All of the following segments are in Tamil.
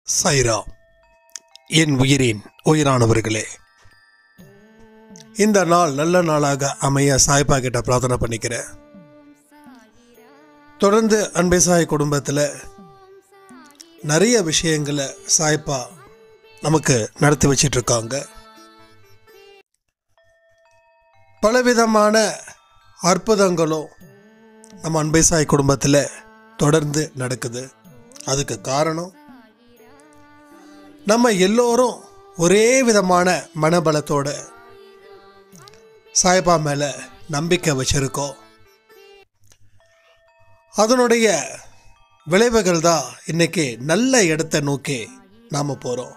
சைரா என் உயிரின் உயிரானவர்களே இந்த நாள் நல்ல நாளாக அமைய சாய்பா கிட்ட பிரார்த்தனை பண்ணிக்கிறேன் தொடர்ந்து அன்பை சாய் குடும்பத்தில் நிறைய விஷயங்களை சாய்பா நமக்கு நடத்தி வச்சிட்டு இருக்காங்க பலவிதமான அற்புதங்களும் நம்ம அன்பை சாய் குடும்பத்தில் தொடர்ந்து நடக்குது அதுக்கு காரணம் நம்ம எல்லோரும் ஒரே விதமான மனபலத்தோட சாய்பா மேலே நம்பிக்கை வச்சிருக்கோம் அதனுடைய விளைவுகள் தான் இன்னைக்கு நல்ல இடத்தை நோக்கி நாம் போகிறோம்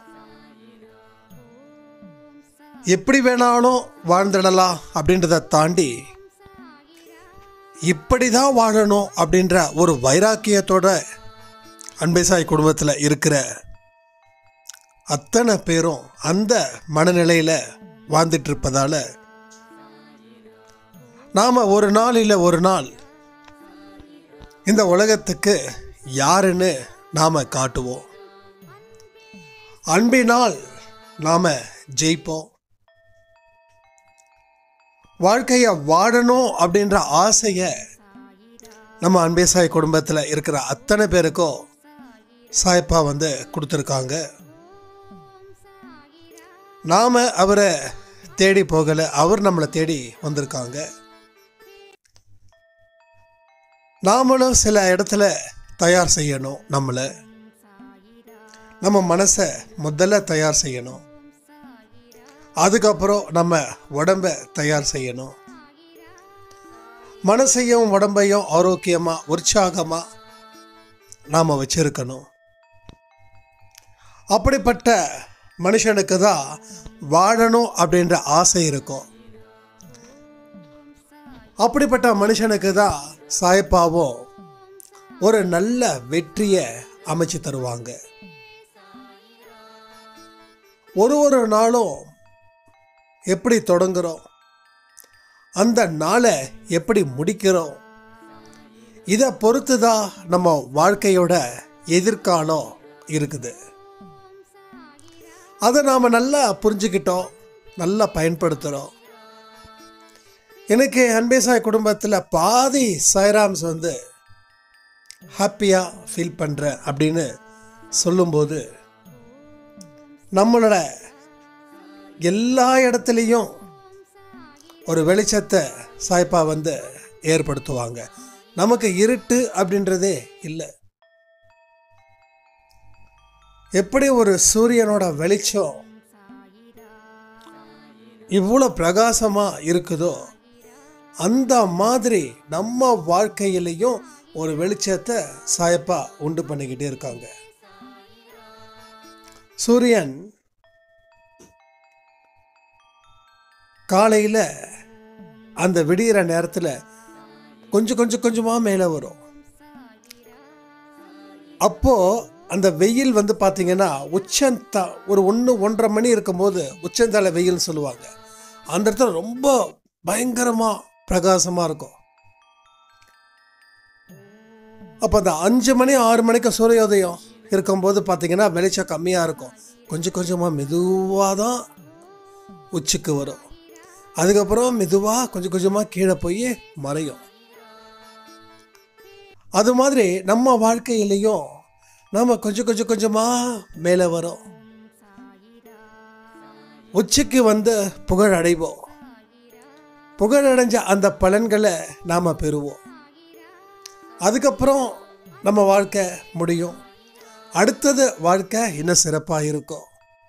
எப்படி வேணாலும் வாழ்ந்துடலாம் அப்படின்றத தாண்டி இப்படி தான் வாழணும் அப்படின்ற ஒரு வைராக்கியத்தோட அன்பைசாய் குடும்பத்தில் இருக்கிற அத்தனை பேரும் அந்த மனநிலையில் வாழ்ந்துட்டு இருப்பதால நாம் ஒரு நாள் இல்லை ஒரு நாள் இந்த உலகத்துக்கு யாருன்னு நாம் காட்டுவோம் அன்பினால் நாம் ஜெயிப்போம் வாழ்க்கையை வாழணும் அப்படின்ற ஆசையை நம்ம அன்பேசாய் குடும்பத்தில் இருக்கிற அத்தனை பேருக்கும் சாய்ப்பா வந்து கொடுத்துருக்காங்க நாம் அவரை தேடி போகலை அவர் நம்மளை தேடி வந்திருக்காங்க நாமளும் சில இடத்துல தயார் செய்யணும் நம்மளை நம்ம மனசை முதல்ல தயார் செய்யணும் அதுக்கப்புறம் நம்ம உடம்பை தயார் செய்யணும் மனசையும் உடம்பையும் ஆரோக்கியமாக உற்சாகமாக நாம் வச்சிருக்கணும் அப்படிப்பட்ட மனுஷனுக்கு தான் வாழணும் அப்படின்ற ஆசை இருக்கும் அப்படிப்பட்ட மனுஷனுக்கு தான் சாய்ப்பாவும் ஒரு நல்ல வெற்றியை அமைச்சு தருவாங்க ஒரு ஒரு நாளும் எப்படி தொடங்குறோம் அந்த நாளை எப்படி முடிக்கிறோம் இதை பொறுத்து தான் நம்ம வாழ்க்கையோட எதிர்காலம் இருக்குது அதை நாம் நல்லா புரிஞ்சுக்கிட்டோம் நல்லா பயன்படுத்துகிறோம் எனக்கு அன்பேசாய் குடும்பத்தில் பாதி சாய்ராம்ஸ் வந்து ஹாப்பியாக ஃபீல் பண்ணுறேன் அப்படின்னு சொல்லும்போது நம்மளோட எல்லா இடத்துலையும் ஒரு வெளிச்சத்தை சாய்ப்பா வந்து ஏற்படுத்துவாங்க நமக்கு இருட்டு அப்படின்றதே இல்லை எப்படி ஒரு சூரியனோட வெளிச்சம் இவ்வளோ பிரகாசமாக இருக்குதோ அந்த மாதிரி நம்ம வாழ்க்கையிலையும் ஒரு வெளிச்சத்தை சாயப்பா உண்டு பண்ணிக்கிட்டே இருக்காங்க சூரியன் காலையில் அந்த விடிகிற நேரத்தில் கொஞ்சம் கொஞ்சம் கொஞ்சமாக மேலே வரும் அப்போது அந்த வெயில் வந்து பார்த்தீங்கன்னா உச்சந்த ஒரு ஒன்று ஒன்றரை மணி இருக்கும்போது உச்சந்தலை வெயில்னு சொல்லுவாங்க அந்த இடத்துல ரொம்ப பயங்கரமாக பிரகாசமாக இருக்கும் அப்போ அந்த அஞ்சு மணி ஆறு மணிக்கு சூரியோதயம் இருக்கும்போது பார்த்தீங்கன்னா வெளிச்சம் கம்மியாக இருக்கும் கொஞ்சம் கொஞ்சமாக மெதுவாக தான் உச்சிக்கு வரும் அதுக்கப்புறம் மெதுவாக கொஞ்சம் கொஞ்சமாக கீழே போய் மறையும் அது மாதிரி நம்ம வாழ்க்கையிலையும் நம்ம கொஞ்சம் கொஞ்சம் கொஞ்சமாக மேலே வரோம் உச்சிக்கு வந்து புகழ் அடைவோம் புகழ் அடைஞ்ச அந்த பலன்களை நாம் பெறுவோம் அதுக்கப்புறம் நம்ம வாழ்க்கை முடியும் அடுத்தது வாழ்க்கை இன்னும் சிறப்பாக இருக்கும்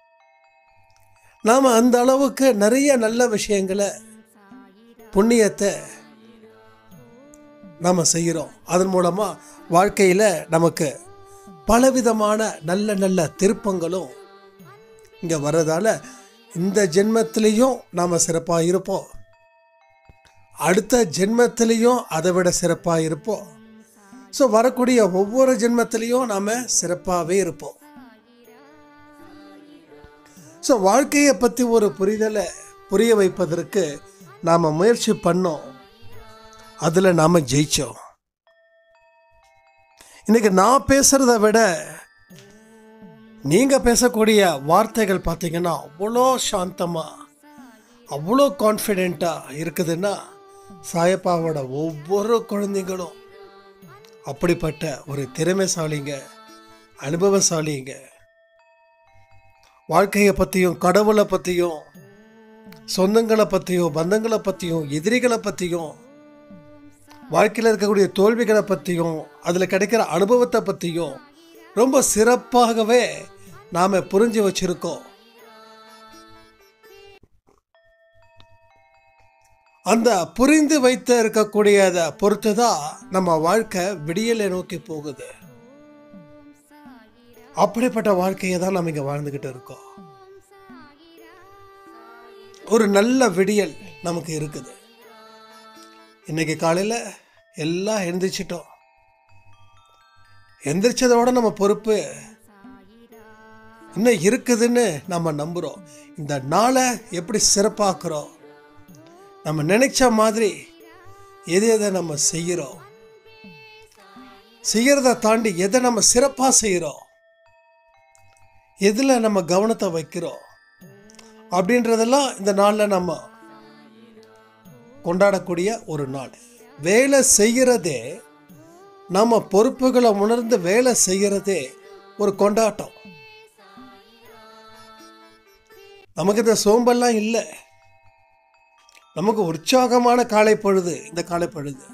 நாம் அந்த அளவுக்கு நிறைய நல்ல விஷயங்களை புண்ணியத்தை நாம் செய்கிறோம் அதன் மூலமாக வாழ்க்கையில் நமக்கு பலவிதமான நல்ல நல்ல திருப்பங்களும் இங்கே வர்றதால இந்த ஜென்மத்திலையும் நாம் சிறப்பாக இருப்போம் அடுத்த ஜென்மத்திலையும் அதை விட சிறப்பாக இருப்போம் ஸோ வரக்கூடிய ஒவ்வொரு ஜென்மத்திலையும் நாம் சிறப்பாகவே இருப்போம் ஸோ வாழ்க்கையை பற்றி ஒரு புரிதலை புரிய வைப்பதற்கு நாம் முயற்சி பண்ணோம் அதில் நாம் ஜெயித்தோம் இன்னைக்கு நான் பேசுகிறத விட நீங்கள் பேசக்கூடிய வார்த்தைகள் பார்த்தீங்கன்னா அவ்வளோ சாந்தமாக அவ்வளோ கான்ஃபிடெண்ட்டாக இருக்குதுன்னா சாயப்பாவோட ஒவ்வொரு குழந்தைங்களும் அப்படிப்பட்ட ஒரு திறமைசாலிங்க அனுபவசாலிங்க வாழ்க்கையை பற்றியும் கடவுளை பற்றியும் சொந்தங்களை பற்றியும் பந்தங்களை பற்றியும் எதிரிகளை பற்றியும் வாழ்க்கையில் இருக்கக்கூடிய தோல்விகளை பற்றியும் அதில் கிடைக்கிற அனுபவத்தை பற்றியும் ரொம்ப சிறப்பாகவே நாம் புரிஞ்சு வச்சிருக்கோம் அந்த புரிந்து வைத்து இருக்கக்கூடியதை பொறுத்து தான் நம்ம வாழ்க்கை விடியலை நோக்கி போகுது அப்படிப்பட்ட வாழ்க்கையை தான் நம்ம இங்கே வாழ்ந்துக்கிட்டு இருக்கோம் ஒரு நல்ல விடியல் நமக்கு இருக்குது இன்னைக்கு காலையில் எல்லாம் எந்திரிச்சிட்டோம் எந்திரிச்சதோட நம்ம பொறுப்பு இன்னும் இருக்குதுன்னு நம்ம நம்புகிறோம் இந்த நாளை எப்படி சிறப்பாக்குறோம் நம்ம நினைச்ச மாதிரி எது எதை நம்ம செய்கிறோம் செய்கிறத தாண்டி எதை நம்ம சிறப்பாக செய்கிறோம் எதில் நம்ம கவனத்தை வைக்கிறோம் அப்படின்றதெல்லாம் இந்த நாளில் நம்ம கொண்டாடக்கூடிய ஒரு நாள் வேலை செய்கிறதே நம்ம பொறுப்புகளை உணர்ந்து வேலை செய்கிறதே ஒரு கொண்டாட்டம் நமக்கு இந்த சோம்பெல்லாம் இல்லை நமக்கு உற்சாகமான காலை பொழுது இந்த காலை பொழுது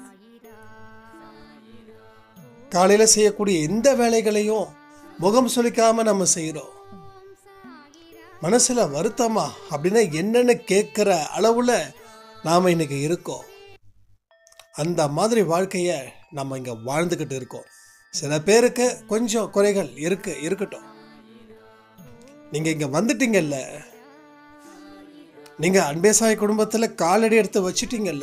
காலையில் செய்யக்கூடிய எந்த வேலைகளையும் முகம் சுளிக்காம நம்ம செய்கிறோம் மனசுல வருத்தமா அப்படின்னா என்னன்னு கேட்குற அளவுல நாம இன்னைக்கு இருக்கோம் அந்த மாதிரி வாழ்க்கைய நம்ம இங்க வாழ்ந்துக்கிட்டு இருக்கோம் சில பேருக்கு கொஞ்சம் குறைகள் இருக்கு இருக்கட்டும் நீங்க இங்க வந்துட்டீங்கல்ல நீங்க அன்பேசாய் குடும்பத்துல காலடி எடுத்து வச்சிட்டீங்கல்ல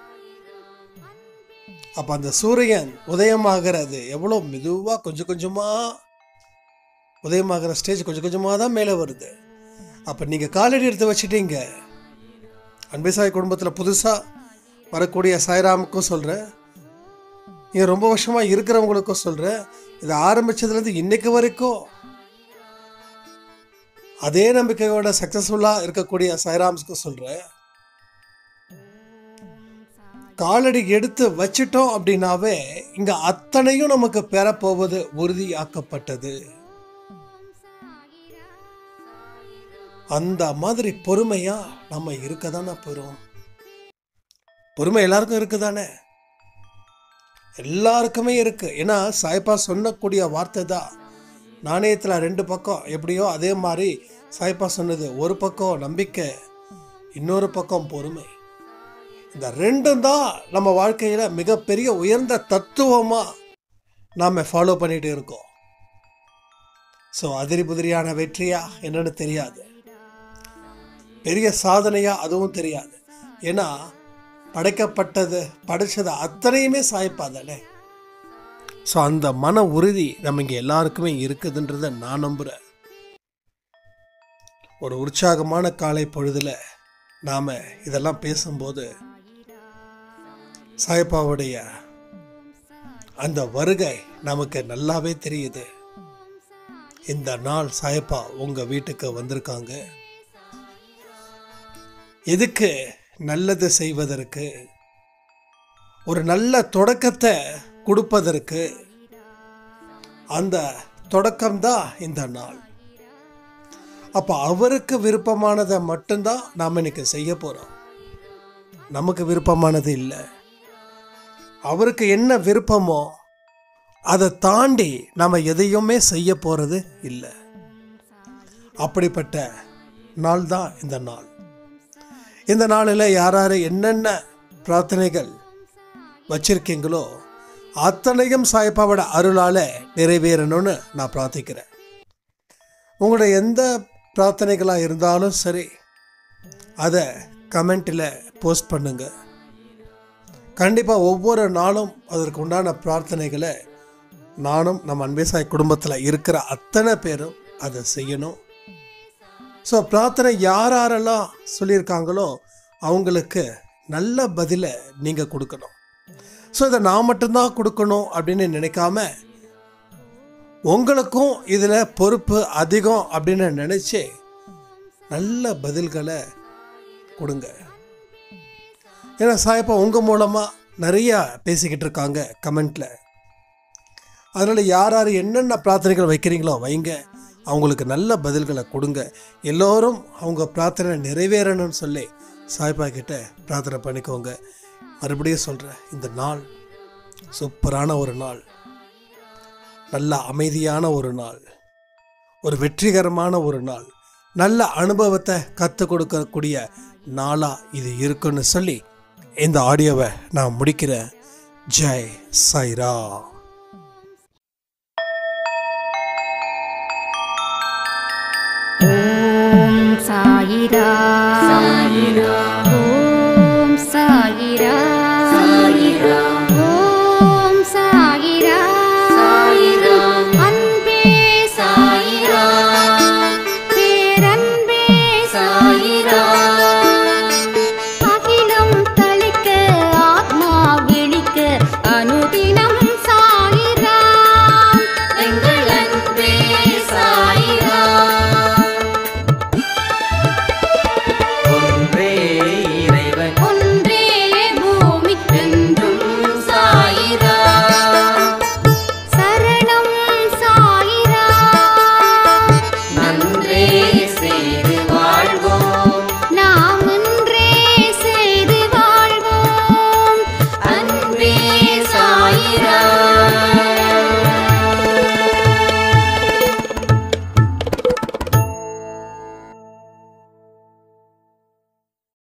அப்ப அந்த சூரியன் உதயமாகிறது எவ்வளோ மெதுவா கொஞ்சம் கொஞ்சமா உதயமாகிற ஸ்டேஜ் கொஞ்சம் கொஞ்சமாக தான் மேலே வருது அப்போ நீங்கள் காலடி எடுத்து வச்சிட்டீங்க அன்பேசாய் குடும்பத்தில் புதுசாக வரக்கூடிய சாய்ராமுக்கும் சொல்கிறேன் இங்கே ரொம்ப வருஷமாக இருக்கிறவங்களுக்கும் சொல்கிறேன் இது ஆரம்பிச்சதுலேருந்து இன்னைக்கு வரைக்கும் அதே நம்பிக்கையோட சக்ஸஸ்ஃபுல்லாக இருக்கக்கூடிய சாய்ராம்ஸ்க்கும் சொல்கிறேன் காலடி எடுத்து வச்சிட்டோம் அப்படின்னாவே இங்கே அத்தனையும் நமக்கு பெறப்போவது உறுதியாக்கப்பட்டது அந்த மாதிரி பொறுமையா நம்ம இருக்க தானே போகிறோம் பொறுமை எல்லாருக்கும் இருக்குதானே எல்லாருக்குமே இருக்கு ஏன்னா சாய்ப்பா சொன்னக்கூடிய வார்த்தை தான் நாணயத்தில் ரெண்டு பக்கம் எப்படியோ அதே மாதிரி சாய்ப்பா சொன்னது ஒரு பக்கம் நம்பிக்கை இன்னொரு பக்கம் பொறுமை இந்த ரெண்டும் தான் நம்ம வாழ்க்கையில் மிகப்பெரிய உயர்ந்த தத்துவமாக நாம் ஃபாலோ பண்ணிட்டு இருக்கோம் ஸோ அதிரி புதிரியான வெற்றியா என்னன்னு தெரியாது பெரிய சாதனையா அதுவும் தெரியாது ஏன்னா படைக்கப்பட்டது படைச்சது அத்தனையுமே சாய்ப்பாதானே ஸோ அந்த மன உறுதி நம்ம இங்கே எல்லாருக்குமே இருக்குதுன்றத நான் நம்புகிறேன் ஒரு உற்சாகமான காலை பொழுதுல நாம் இதெல்லாம் பேசும்போது சாயப்பாவுடைய அந்த வருகை நமக்கு நல்லாவே தெரியுது இந்த நாள் சாயப்பா உங்கள் வீட்டுக்கு வந்திருக்காங்க எதுக்கு நல்லது செய்வதற்கு ஒரு நல்ல தொடக்கத்தை கொடுப்பதற்கு அந்த தொடக்கம்தான் இந்த நாள் அப்போ அவருக்கு விருப்பமானதை மட்டும்தான் நாம் இன்னைக்கு செய்ய போகிறோம் நமக்கு விருப்பமானது இல்லை அவருக்கு என்ன விருப்பமோ அதை தாண்டி நம்ம எதையுமே செய்ய போகிறது இல்லை அப்படிப்பட்ட நாள் தான் இந்த நாள் இந்த நாளில் யார் யார் என்னென்ன பிரார்த்தனைகள் வச்சிருக்கீங்களோ அத்தனையும் சாய்ப்பாவோட அருளால் நிறைவேறணும்னு நான் பிரார்த்திக்கிறேன் உங்களோட எந்த பிரார்த்தனைகளாக இருந்தாலும் சரி அதை கமெண்ட்டில் போஸ்ட் பண்ணுங்க கண்டிப்பாக ஒவ்வொரு நாளும் அதற்கு உண்டான பிரார்த்தனைகளை நானும் நம்ம அன்பேசாய் குடும்பத்தில் இருக்கிற அத்தனை பேரும் அதை செய்யணும் ஸோ பிரார்த்தனை யார் யாரெல்லாம் சொல்லியிருக்காங்களோ அவங்களுக்கு நல்ல பதிலை நீங்கள் கொடுக்கணும் ஸோ இதை நான் மட்டும்தான் கொடுக்கணும் அப்படின்னு நினைக்காம உங்களுக்கும் இதில் பொறுப்பு அதிகம் அப்படின்னு நினச்சி நல்ல பதில்களை கொடுங்க ஏன்னா சாயப்பா உங்கள் மூலமாக நிறையா பேசிக்கிட்டு இருக்காங்க கமெண்ட்டில் அதனால் யார் யார் என்னென்ன பிரார்த்தனைகள் வைக்கிறீங்களோ வைங்க அவங்களுக்கு நல்ல பதில்களை கொடுங்க எல்லோரும் அவங்க பிரார்த்தனை நிறைவேறணும்னு சொல்லி சாய்பா கிட்ட பிரார்த்தனை பண்ணிக்கோங்க மறுபடியும் சொல்கிறேன் இந்த நாள் சூப்பரான ஒரு நாள் நல்ல அமைதியான ஒரு நாள் ஒரு வெற்றிகரமான ஒரு நாள் நல்ல அனுபவத்தை கற்றுக் கொடுக்கக்கூடிய நாளாக இது இருக்குன்னு சொல்லி இந்த ஆடியோவை நான் முடிக்கிறேன் ஜெய் சாய்ரா ॐ सायिरा सायिरा